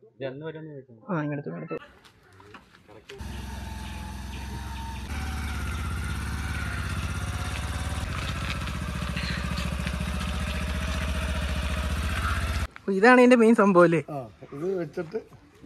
ആ ഇങ്ങടുത്ത് ഇങ്ങടുത്ത് അപ്പൊ ഇതാണ് ഇതിന്റെ മെയിൻ സംഭവം അല്ലേ ആ ഇത് വെച്ചിട്ട്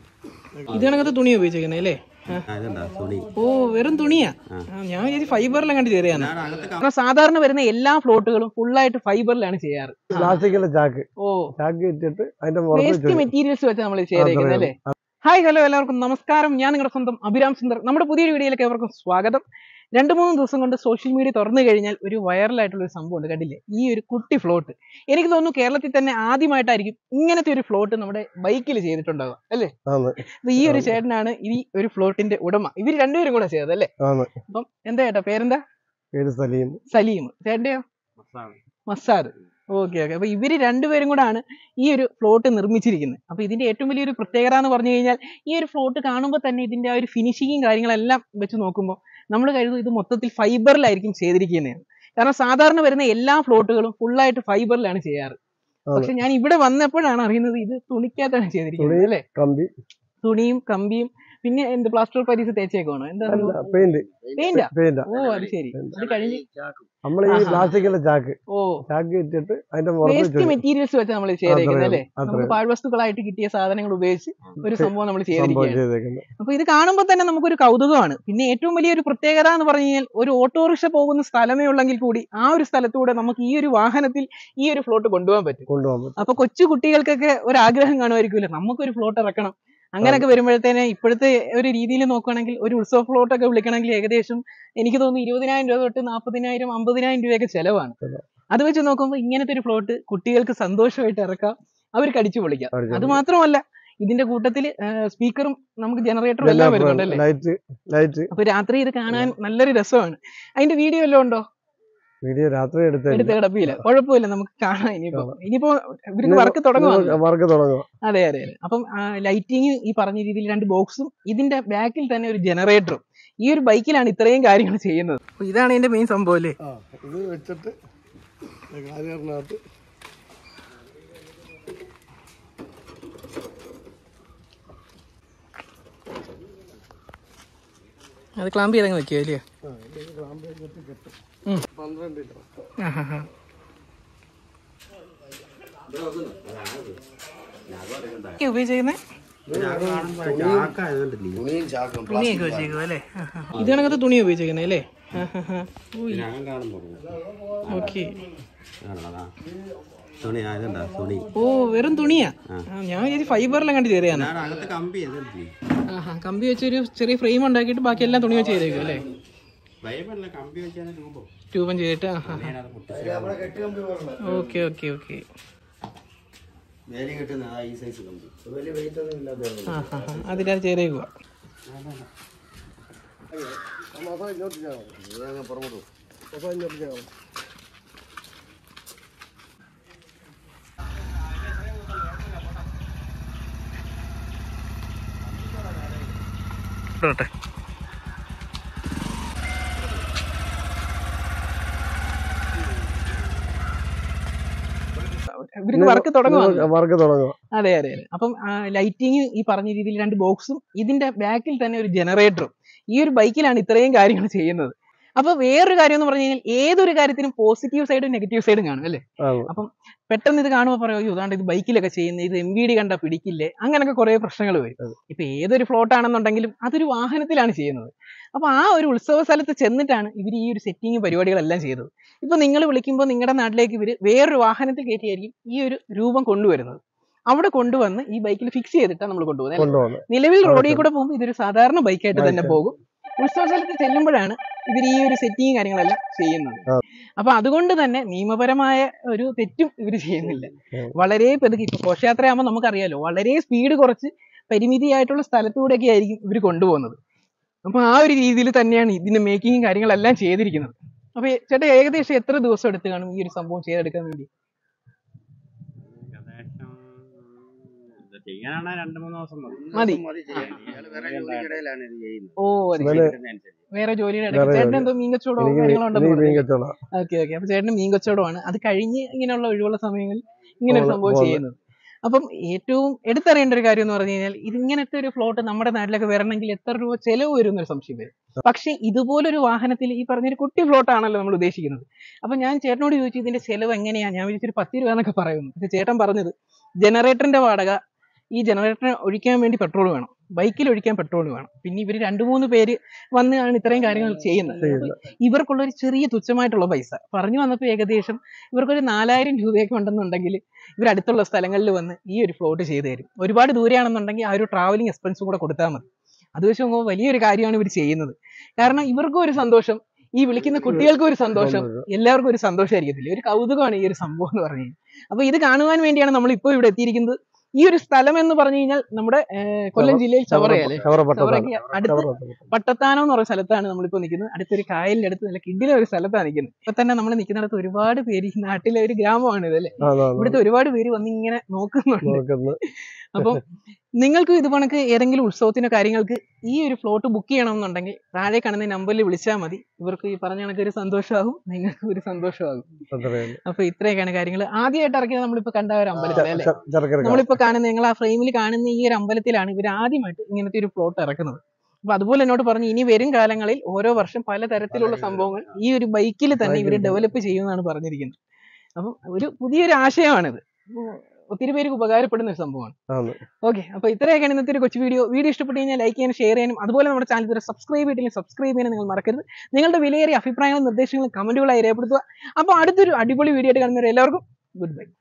ഇത് കണക്കത്തെ തുണി ഉപയോഗിച്ചേക്കുന്നത് അല്ലേ ആ. അതുണ്ടാ തുണി ഓ വെറും തുണിയാ ആ, ഞാൻ വിചാരിച്ചു ഫൈബറിലും കണ്ട് ചെറിയാണ് കാരണം സാധാരണ വരുന്ന എല്ലാ ഫ്ലോട്ടുകളും ഫുള്ളായിട്ട് ഫൈബറിലാണ് ചെയ്യാറ് പ്ലാസ്റ്റിക്കിലെ ചാക്ക് ഓ ചാക്ക് ഇട്ടിട്ട് അതിന്റെ പുറത്ത് വേസ്റ്റ് മെറ്റീരിയൽസ് വെച്ച് നമ്മൾ ചെയ്തേക്കുന്നത് അല്ലേ ഹായ് ഹലോ എല്ലാവർക്കും നമസ്കാരം ഞാൻ നിങ്ങളുടെ സ്വന്തം അഭിരാം സുന്ദർ നമ്മുടെ പുതിയൊരു വീഡിയോയിലേക്ക് ഏവർക്കും സ്വാഗതം രണ്ട് മൂന്ന് ദിവസം കൊണ്ട് സോഷ്യൽ മീഡിയ തുറന്നു കഴിഞ്ഞാൽ ഒരു വൈറലായിട്ടുള്ള ഒരു സംഭവം ഉണ്ട് കണ്ടില്ലേ ഈ ഒരു കുട്ടി ഫ്ലോട്ട് എനിക്ക് തോന്നുന്നു കേരളത്തിൽ തന്നെ ആദ്യമായിട്ടായിരിക്കും ഇങ്ങനത്തെ ഒരു ഫ്ലോട്ട് നമ്മുടെ ബൈക്കിൽ ചെയ്തിട്ടുണ്ടാവുക അല്ലേ ആണ് അപ്പൊ ഈ ഒരു ചേട്ടനാണ് ഈ ഒരു ഫ്ലോട്ടിന്റെ ഉടമ ഇവർ രണ്ടുപേരും കൂടെ ചെയ്തത് അല്ലേ ആണ് അപ്പം എന്താ ചേട്ടാ പേരെന്താ പേര് സലീം സലീം ചേട്ടന്റെയോ മസാദ് ഓക്കെ ഓക്കെ അപ്പൊ ഇവര് രണ്ടുപേരും കൂടാണ് ഈ ഒരു ഫ്ലോട്ട് നിർമ്മിച്ചിരിക്കുന്നത് അപ്പൊ ഇതിന്റെ ഏറ്റവും വലിയൊരു പ്രത്യേകത എന്ന് പറഞ്ഞു കഴിഞ്ഞാൽ ഈ ഒരു ഫ്ലോട്ട് കാണുമ്പോൾ തന്നെ ഇതിന്റെ ആ ഒരു ഫിനിഷിങ്ങും കാര്യങ്ങളെല്ലാം വെച്ച് നോക്കുമ്പോൾ നമ്മൾ കരുതും ഇത് മൊത്തത്തിൽ ഫൈബറിലായിരിക്കും ചെയ്തിരിക്കുന്നതാണ് കാരണം സാധാരണ വരുന്ന എല്ലാ ഫ്ലോട്ടുകളും ഫുള്ളായിട്ട് ഫൈബറിലാണ് ചെയ്യാറ് അതെ. പക്ഷെ ഞാൻ ഇവിടെ വന്നപ്പോഴാണ് അറിയുന്നത് ഇത് തുണിക്കകത്താണ് ചെയ്തിരിക്കുന്നത് തുണി, അല്ലേ കമ്പി തുണിയും കമ്പിയും പിന്നെ എന്ത് പ്ലാസ്റ്റർ പരീസ് തേച്ചേക്കാണോ എന്താ അല്ല പെയിന്റ് പെയിന്റാ പെയിന്റാ ഓ അത് ശരി അത് കഴിഞ്ഞ് നമ്മൾ ഈ ആഹാ. പ്ലാസ്റ്റിക്കിലെ ചാക്ക് ഓ ചാക്ക് ഇട്ടിട്ട് അതിന്റെ പുറത്ത് വേസ്റ്റ് വെച്ച് മെറ്റീരിയൽസ് വെച്ച് നമ്മൾ ചെയ്തേക്കുന്നത് അല്ലേ അത്രേ നമുക്ക് പാഴ്വസ്തുക്കളായിട്ട് കിട്ടിയ സാധനങ്ങൾ ഉപയോഗിച്ച് ഒരു സംഭവം നമ്മൾ സംഭവം ചെയ്തിരിക്കുകയാണ് ചെയ്തേക്കുന്നത് അപ്പൊ ഇത് കാണുമ്പോൾ തന്നെ നമുക്കൊരു കൗതുകമാണ് പിന്നെ ഏറ്റവും വലിയൊരു പ്രത്യേകത എന്ന് പറഞ്ഞു കഴിഞ്ഞാൽ ഒരു ഓട്ടോറിക്ഷ പോകുന്ന സ്ഥലമേ ഉള്ളെങ്കിൽ കൂടി ആ ഒരു സ്ഥലത്തൂടെ നമുക്ക് ഈ ഒരു വാഹനത്തിൽ ഈ ഒരു ഫ്ലോട്ട് കൊണ്ടുപോകാൻ പറ്റും കൊണ്ടുപോകാൻ പറ്റും അപ്പൊ കൊച്ചു കുട്ടികൾക്കൊക്കെ ഒരു ആഗ്രഹം കാണുമായിരിക്കുമല്ലോ നമുക്കൊരു ഫ്ലോട്ട് ഇറക്കണം അങ്ങനെയൊക്കെ വരുമ്പോഴത്തേനെ ഇപ്പോഴത്തെ ഒരു രീതിയിൽ നോക്കുകയാണെങ്കിൽ ഒരു ഉത്സവ ഫ്ലോട്ട് ഒക്കെ വിളിക്കണമെങ്കിൽ ഏകദേശം എനിക്ക് തോന്നുന്നു ഇരുപതിനായിരം രൂപ തൊട്ട് നാൽപ്പതിനായിരം അമ്പതിനായിരം രൂപയൊക്കെ ചെലവാണ് ചെലവ്. അത് വെച്ച് നോക്കുമ്പോൾ ഇങ്ങനത്തെ ഒരു ഫ്ലോട്ട് കുട്ടികൾക്ക് സന്തോഷമായിട്ട് ഇറക്കാം അവർക്ക് അടിച്ചു പൊളിക്കാം അടിച്ചു അത് മാത്രമല്ല ഇതിന്റെ കൂട്ടത്തിൽ സ്പീക്കറും നമുക്ക് ജനറേറ്ററും എല്ലാം വരുന്നുണ്ട് അല്ലേ ലൈറ്റ് ലൈറ്റ് അപ്പൊ രാത്രി ഇത് കാണാൻ നല്ലൊരു രസമാണ് അതിന്റെ വീഡിയോ എല്ലാം ഉണ്ടോ വീഡിയോ രാത്രി എടുത്തേ എടുത്ത് കിടപ്പില്ല കുഴപ്പമില്ല നമുക്ക് കാണാം ഇനിയിപ്പോ ഇനിയിപ്പോ ഇവർക്ക് വർക്ക് തുടങ്ങുവാണ് വർക്ക് തുടങ്ങും അതെ അതെ അതെ അപ്പം ലൈറ്റിങ് ഈ പറഞ്ഞ രീതിയിൽ രണ്ട് ബോക്സും ഇതിന്റെ ബാക്കിൽ തന്നെ ഒരു ജനറേറ്ററും ഈ ഒരു ബൈക്കിലാണ് ഇത്രയും കാര്യങ്ങൾ ചെയ്യുന്നത് അപ്പൊ ഇതാണ് ഇതിന്റെ മെയിൻ സംഭവം അല്ലേ ആ ഇത് വെച്ചിട്ട് കാരിയറിനകത്ത് അത് ക്ലാമ്പ് ചെയ്തങ്ങ് വെക്കുക അല്ലേ പന്ത്രണ്ട് ലിറ്റർ ഉപയോഗിച്ചേക്കുന്നത് തുണിയും ചാക്കും തുണിയൊക്കെ വെച്ചേക്കും അല്ലേ ഇത് കണക്കത്തെ തുണി ഉപയോഗിച്ചേക്കുന്നത് അല്ലേ ഓക്കെ തുണി അതുണ്ടാ തുണി ഓ വെറും തുണിയാ ആ, ഞാൻ വിചാരിച്ചു ഫൈബറിലും കണ്ട് ചെറിയാണ് ഞാൻ അകത്ത് കമ്പി ചെയ്തിട്ടില്ലേ ആഹാ കമ്പി വെച്ചൊരു ചെറിയ ഫ്രെയിം ഉണ്ടാക്കിയിട്ട് ബാക്കി എല്ലാം തുണി വെച്ച് ചെയ്തേക്കും അല്ലേ ഭയമല്ല കമ്പി വെച്ചാൽ രൂപം രൂപം ചെയ്തിട്ട് ആഹാ ഞാനത് പൊട്ടിച്ച് ഓക്കെ ഓക്കെ ഓക്കെ വേലി കെട്ടുന്ന ആ ഈ സൈസ് കമ്പി വലിയ വെയിറ്റ് ഒന്നും ഇല്ലാത്ത ആഹാ അതിനകത്ത് ചെയ്തേക്കുക മൊത്തം ഇങ്ങോട്ട് ചെയ്യാം പുറമോട്ട് മൊത്തം ഇങ്ങോട്ട് ചെയ്യാം ഇട്ടോട്ടെ ഇവർക്ക് വർക്ക് തുടങ്ങുവാണ് വർക്ക് തുടങ്ങും അതെ അതെ അതെ അപ്പം ലൈറ്റിങ് ഈ പറഞ്ഞ രീതിയിൽ രണ്ട് ബോക്സും ഇതിന്റെ ബാക്കിൽ തന്നെ ഒരു ജനറേറ്ററും ഈ ഒരു ബൈക്കിലാണ് ഇത്രയും കാര്യങ്ങൾ ചെയ്യുന്നത് അപ്പൊ വേറൊരു കാര്യം എന്ന് പറഞ്ഞു കഴിഞ്ഞാൽ ഏതൊരു കാര്യത്തിനും പോസിറ്റീവ് സൈഡും നെഗറ്റീവ് സൈഡും കാണും അല്ലേ ആണ് പെട്ടെന്ന് ഇത് കാണുമ്പോൾ പറയും അയ്യോ ഇതാണ്ട് ഇത് ബൈക്കിലൊക്കെ ചെയ്യുന്നത് ഇത് എം വി ഡി കണ്ടാ പിടിക്കില്ലേ അങ്ങനെയൊക്കെ കുറെ പ്രശ്നങ്ങൾ വരും അതെ. ഇപ്പൊ ഏതൊരു ഫ്ലോട്ട് ആണെന്നുണ്ടെങ്കിലും അതൊരു വാഹനത്തിലാണ് ചെയ്യുന്നത് അപ്പൊ ആ ഒരു ഉത്സവ സ്ഥലത്ത് ചെന്നിട്ടാണ് ഇവർ ഈ ഒരു സെറ്റിംഗ് പരിപാടികളെല്ലാം ചെയ്തത് ഇപ്പൊ നിങ്ങൾ വിളിക്കുമ്പോൾ നിങ്ങളുടെ നാട്ടിലേക്ക് ഇവർ വേറൊരു വാഹനത്തിൽ കയറ്റിയായിരിക്കും ഈ ഒരു രൂപം കൊണ്ടുവരുന്നത് അവിടെ കൊണ്ടുവന്ന് ഈ ബൈക്കിൽ ഫിക്സ് ചെയ്തിട്ടാണ് നമ്മൾ കൊണ്ടുപോകുന്നത് അല്ലേ? കൊണ്ടുപോകുന്നത് നിലവിൽ അവിടെ റോഡിൽ കൂടെ പോകുമ്പോൾ ഇതൊരു സാധാരണ ബൈക്കായിട്ട് തന്നെ Bike. പോകും ഉത്സവ സ്ഥലത്ത് ചെല്ലുമ്പോഴാണ് ഇവർ ഈ ഒരു സെറ്റിംഗ് കാര്യങ്ങളെല്ലാം ചെയ്യുന്നത് ആ. അപ്പൊ അതുകൊണ്ട് തന്നെ നിയമപരമായ ഒരു തെറ്റും ഇവർ ചെയ്യുന്നില്ല ഉം. വളരെ പെതുക്കി ഇപ്പൊ ഘോഷയാത്രയാകുമ്പോൾ നമുക്കറിയാലോ വളരെ സ്പീഡ് കുറച്ച് പരിമിതിയായിട്ടുള്ള സ്ഥലത്തൂടെയൊക്കെ ആയിരിക്കും ഇവർ കൊണ്ടുപോകുന്നത് അപ്പൊ ആ ഒരു രീതിയിൽ തന്നെയാണ് ഇതിന്റെ മേക്കിങ്ങും കാര്യങ്ങളെല്ലാം ചെയ്തിരിക്കുന്നത് അപ്പൊ ചേട്ടാ ഏകദേശം എത്ര ദിവസം എടുത്ത് കാണും ഈ ഒരു സംഭവം ചെയ്തെടുക്കാൻ വേണ്ടി ഏകദേശം ഇത് ചെയ്യാനാണ് രണ്ട് മൂന്ന് ദിവസം മതി. ഇടയിലാണ് ഇത് ചെയ്യുന്നത് ഓ അത് ഇവന് ഇതിനനുസരിച്ച്. വേറെ ജോലിയുടെ ഇടയ്ക്ക് വേറെ ചേട്ടൻ എന്തോ മീൻകച്ചവടമോ എനിക്ക് കാര്യങ്ങളോ എനിക്ക് ഉണ്ടെന്ന് മീൻ പറഞ്ഞു കച്ചവടം ഓക്കെ ഓക്കെ അപ്പൊ ചേട്ടന് മീൻ കച്ചവടമാണ് അത് കഴിഞ്ഞ് ഇങ്ങനെയുള്ള ഒഴിവുള്ള സമയങ്ങളിൽ ഇങ്ങനെ ഒരു പോകുന്ന- സംഭവം പോകുന്ന. ചെയ്യുന്നത് അപ്പം ഏറ്റവും എടുത്തറിയേണ്ട ഒരു കാര്യം എന്ന് പറഞ്ഞു കഴിഞ്ഞാൽ ഇതിങ്ങനത്തെ ഒരു ഫ്ലോട്ട് നമ്മുടെ നാട്ടിലൊക്കെ വരണമെങ്കിൽ എത്ര രൂപ ചെലവ് വരും എന്നൊരു സംശയം വരും പക്ഷേ ഇതുപോലൊരു വാഹനത്തിൽ ഈ പറഞ്ഞൊരു കുട്ടി ഫ്ലോട്ട് ആണല്ലോ നമ്മൾ ഉദ്ദേശിക്കുന്നത് അപ്പൊ ഞാൻ ചേട്ടനോട് ചോദിച്ചു ഇതിന്റെ ചെലവ് എങ്ങനെയാ ഞാൻ വിചാരിച്ചൊരു പത്ത് രൂപ എന്നൊക്കെ പറയുന്നു പക്ഷെ ചേട്ടൻ പറഞ്ഞത് ജനറേറ്ററിന്റെ വാടക ഈ ജനറേറ്റർ ഒഴിക്കാൻ വേണ്ടി പെട്രോൾ വേണം ബൈക്കിൽ ഒഴിക്കാൻ പെട്രോൾ വേണം പിന്നെ ഇവർ രണ്ട് മൂന്ന് പേര് വന്നാണ് ഇത്രയും കാര്യങ്ങൾ ചെയ്യുന്നത് അപ്പൊ ഇവർക്കുള്ള ഒരു ചെറിയ തുച്ഛമായിട്ടുള്ള പൈസ പറഞ്ഞു വന്നപ്പോൾ ഏകദേശം ഇവർക്കൊരു നാലായിരം രൂപയൊക്കെ ഉണ്ടെന്നുണ്ടെങ്കിൽ ഇവർ അടുത്തുള്ള സ്ഥലങ്ങളിൽ വന്ന് ഈ ഒരു ഫ്ലോട്ട് ചെയ്തു തരും ഒരുപാട് ദൂരെയാണെന്നുണ്ടെങ്കിൽ ആ ഒരു ട്രാവലിംഗ് എക്സ്പെൻസും കൂടെ കൊടുത്താൽ മതി അത് വെച്ച് നോക്കുമ്പോൾ വലിയൊരു കാര്യമാണ് ഇവർ ചെയ്യുന്നത് കാരണം ഇവർക്കും ഒരു സന്തോഷം ഈ വിളിക്കുന്ന കുട്ടികൾക്കും ഒരു സന്തോഷം എല്ലാവർക്കും ഒരു സന്തോഷമായിരിക്കത്തില്ല ഒരു കൗതുകമാണ് ഈ ഒരു സംഭവം എന്ന് പറഞ്ഞു കഴിഞ്ഞാൽ അപ്പൊ ഇത് കാണുവാൻ വേണ്ടിയാണ് നമ്മൾ ഇപ്പോൾ ഇവിടെ എത്തിയിരിക്കുന്നത് ഈ ഒരു സ്ഥലം എന്ന് പറഞ്ഞു കഴിഞ്ഞാൽ നമ്മുടെ ഏർ, കൊല്ലം ജില്ലയിൽ ചവറയല്ലേ ചവറയ്ക്ക് അടുത്ത് പട്ടത്താനം എന്ന് പറയുന്ന സ്ഥലത്താണ് നമ്മളിപ്പോ നിൽക്കുന്നത് അടുത്തൊരു കായലിന്റെ അടുത്ത് നല്ല കിഡിലെ ഒരു സ്ഥലത്താണ് നിൽക്കുന്നത് ഇപ്പൊ തന്നെ നമ്മൾ നിൽക്കുന്നിടത്ത് ഒരുപാട് പേര് ഈ നാട്ടിലെ ഒരു ഗ്രാമമാണ് ഇതല്ലേ ഇവിടുത്തെ ഒരുപാട് പേര് വന്ന് ഇങ്ങനെ നോക്കുന്നുണ്ട് അപ്പം നിങ്ങൾക്ക് ഇത് കണക്ക് ഏതെങ്കിലും ഉത്സവത്തിനോ കാര്യങ്ങൾക്ക് ഈ ഒരു ഫ്ലോട്ട് ബുക്ക് ചെയ്യണമെന്നുണ്ടെങ്കിൽ താഴെ കാണുന്ന നമ്പറിൽ വിളിച്ചാൽ മതി ഇവർക്ക് ഈ പറഞ്ഞ കണക്ക് ഒരു സന്തോഷമാകും നിങ്ങൾക്ക് ഒരു സന്തോഷമാകും അപ്പൊ ഇത്രയൊക്കെയാണ് കാര്യങ്ങൾ ആദ്യമായിട്ട് ഇറക്കിയത് നമ്മളിപ്പോ കണ്ട ഒരു അമ്പലത്തിൽ അല്ലേ നമ്മളിപ്പോ കാണുന്ന നിങ്ങൾ ആ ഫ്രെയിമിൽ കാണുന്ന ഈ ഒരു അമ്പലത്തിലാണ് ഇവർ ആദ്യമായിട്ട് ഇങ്ങനത്തെ ഒരു പ്ലോട്ട് ഇറക്കുന്നത് അപ്പൊ അതുപോലെ എന്നോട് പറഞ്ഞു ഇനി വരും കാലങ്ങളിൽ ഓരോ വർഷം പലതരത്തിലുള്ള സംഭവങ്ങൾ ഈ ഒരു ബൈക്കിൽ തന്നെ ഇവർ ഡെവലപ്പ് ചെയ്യുമെന്നാണ് പറഞ്ഞിരിക്കുന്നത് അപ്പം ഒരു പുതിയൊരു ആശയമാണിത് അപ്പൊ ഒത്തിരി പേർക്ക് ഉപകാരപ്പെടുന്ന ഒരു സംഭവമാണ് ഓക്കെ അപ്പൊ ഇത്രയൊക്കെയാണ് ഇന്നത്തെ ഒരു കൊച്ചു വീഡിയോ വീഡിയോ ഇഷ്ടപ്പെട്ട് കഴിഞ്ഞാൽ ലൈക്ക് ചെയ്യാനും ഷെയർ ചെയ്യാനും അതുപോലെ നമ്മുടെ ചാനൽ ഇതുവരെ സബ്സ്ക്രൈബ് ചെയ്തില്ലെങ്കിൽ സബ്സ്ക്രൈബ് ചെയ്യാനും നിങ്ങൾ മറക്കരുത് നിങ്ങളുടെ വിലയേറിയ അഭിപ്രായങ്ങളും നിർദ്ദേശങ്ങളും കമന്റുകളായി രേഖപ്പെടുത്തുക അപ്പോൾ അടുത്തൊരു അടിപൊളി വീഡിയോ ആയിട്ട് കാണുന്നവരെ എല്ലാവർക്കും ഗുഡ് ബൈ